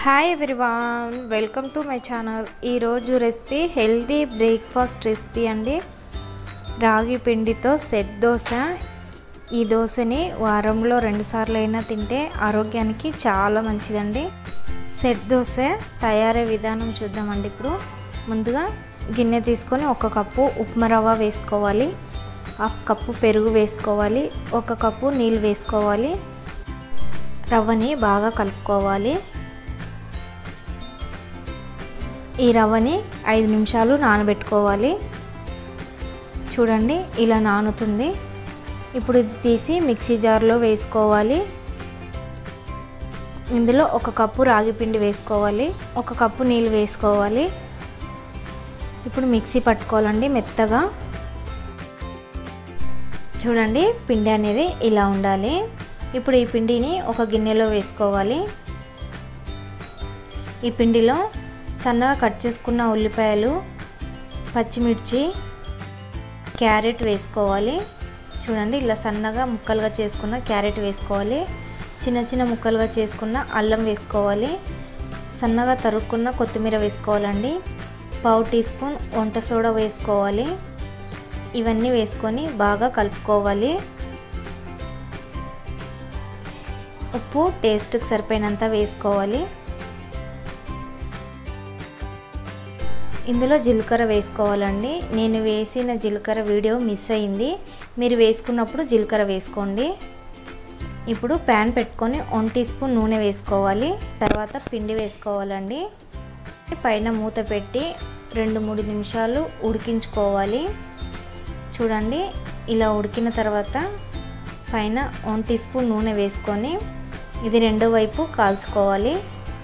hi everyone welcome to my channel ఈరోజు recipe healthy breakfast recipe అండి రాగి పిండితో సెట్ దోశ ఈ దోశని వారంలో రెండుసార్లు అయినా తింటే ఆరోగ్యానికి చాలా మంచిదండి సెట్ దోశ తయారీ విధానం చూద్దామండి ఇప్పుడు ముందుగా గిన్నె తీసుకొని ఒక కప్పు ఉప్మా రవ్వ వేసుకోవాలి హాఫ్ కప్పు పెరుగు వేసుకోవాలి ఒక కప్పు నీళ్ళు వేసుకోవాలి రవ్వని బాగా కలుపుకోవాలి ఈ రవ్వని ఐదు నిమిషాలు నానబెట్టుకోవాలి చూడండి ఇలా నానుతుంది ఇప్పుడు ఇది తీసి మిక్సీ జార్లో వేసుకోవాలి ఇందులో ఒక కప్పు రాగి పిండి వేసుకోవాలి ఒక కప్పు నీళ్ళు వేసుకోవాలి ఇప్పుడు మిక్సీ పట్టుకోవాలండి మెత్తగా చూడండి పిండి అనేది ఇలా ఉండాలి ఇప్పుడు ఈ పిండిని ఒక గిన్నెలో వేసుకోవాలి ఈ పిండిలో సన్నగా కట్ చేసుకున్న ఉల్లిపాయలు పచ్చిమిర్చి క్యారెట్ వేసుకోవాలి చూడండి ఇలా సన్నగా ముక్కలుగా చేసుకున్న క్యారెట్ వేసుకోవాలి చిన్న చిన్న ముక్కలుగా చేసుకున్న అల్లం వేసుకోవాలి సన్నగా తరుక్కున్న కొత్తిమీర వేసుకోవాలండి పావు టీ స్పూన్ వంట సోడా వేసుకోవాలి ఇవన్నీ వేసుకొని బాగా కలుపుకోవాలి ఉప్పు టేస్ట్కి సరిపోయినంత వేసుకోవాలి ఇందులో జీలకర్ర వేసుకోవాలండి నేను వేసిన జీలకర్ర వీడియో మిస్ అయింది మీరు వేసుకున్నప్పుడు జీలకర్ర వేసుకోండి ఇప్పుడు ప్యాన్ పెట్టుకొని వన్ టీ స్పూన్ నూనె వేసుకోవాలి తర్వాత పిండి వేసుకోవాలండి పైన మూత పెట్టి రెండు మూడు నిమిషాలు ఉడికించుకోవాలి చూడండి ఇలా ఉడికిన తర్వాత పైన వన్ టీ స్పూన్ నూనె వేసుకొని ఇది రెండో వైపు కాల్చుకోవాలి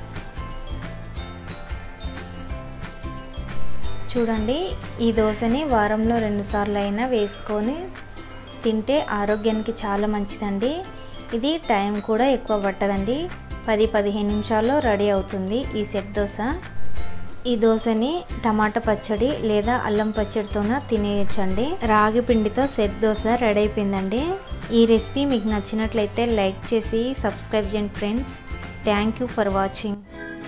చూడండి ఈ దోశని వారంలో రెండుసార్లు అయినా వేసుకొని తింటే ఆరోగ్యానికి చాలా మంచిదండి ఇది టైం కూడా ఎక్కువ పట్టదండి పది పదిహేను నిమిషాల్లో రెడీ అవుతుంది ఈ సెట్ దోశ ఈ దోశని టమాటా పచ్చడి లేదా అల్లం పచ్చడితోన తినేయచ్చండి రాగి పిండితో సెట్ దోశ రెడీ అయిపోయిందండి ఈ రెసిపీ మీకు నచ్చినట్లయితే లైక్ చేసి సబ్స్క్రైబ్ చేయండి friends thank you for watching